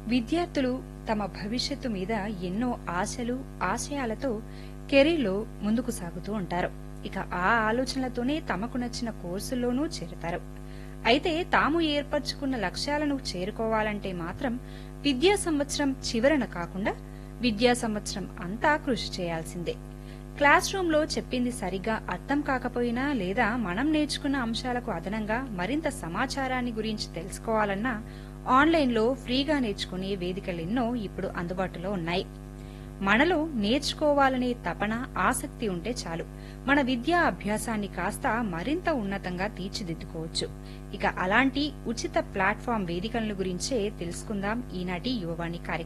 విద్యార్థులు తమ భవిష్యత్తు మీద ఎన్నో ఆశలు ఆశయాలతో కెరీర్లో ముందుకు సాగుతూ ఉంటారు ఇక ఆ ఆలోచనలతోనే తమకు నచ్చిన కోర్సుల్లోనూ చేరుతారు అయితే తాము ఏర్పరచుకున్న లక్ష్యాలను చేరుకోవాలంటే మాత్రం విద్యా సంవత్సరం చివరన కాకుండా విద్యా సంవత్సరం అంతా కృషి చేయాల్సిందే క్లాస్ రూమ్ లో చెప్పింది సరిగ్గా అర్థం కాకపోయినా లేదా మనం నేర్చుకున్న అంశాలకు అదనంగా మరింత సమాచారాన్ని గురించి తెలుసుకోవాలన్నా ఆన్లైన్లో ఫ్రీగా నేర్చుకునే వేదికలెన్నో ఇప్పుడు అందుబాటులో ఉన్నాయి మనలో నేర్చుకోవాలనే తపన ఆసక్తి ఉంటే చాలు మన విద్యా అభ్యాసాన్ని కాస్త మరింత ఉన్నతంగా తీర్చిదిద్దుకోవచ్చు ఇక అలాంటి ఉచిత ప్లాట్ఫామ్ వేదికలను గురించే తెలుసుకుందాం ఈనాటి యువవాణి కార్యక్రమం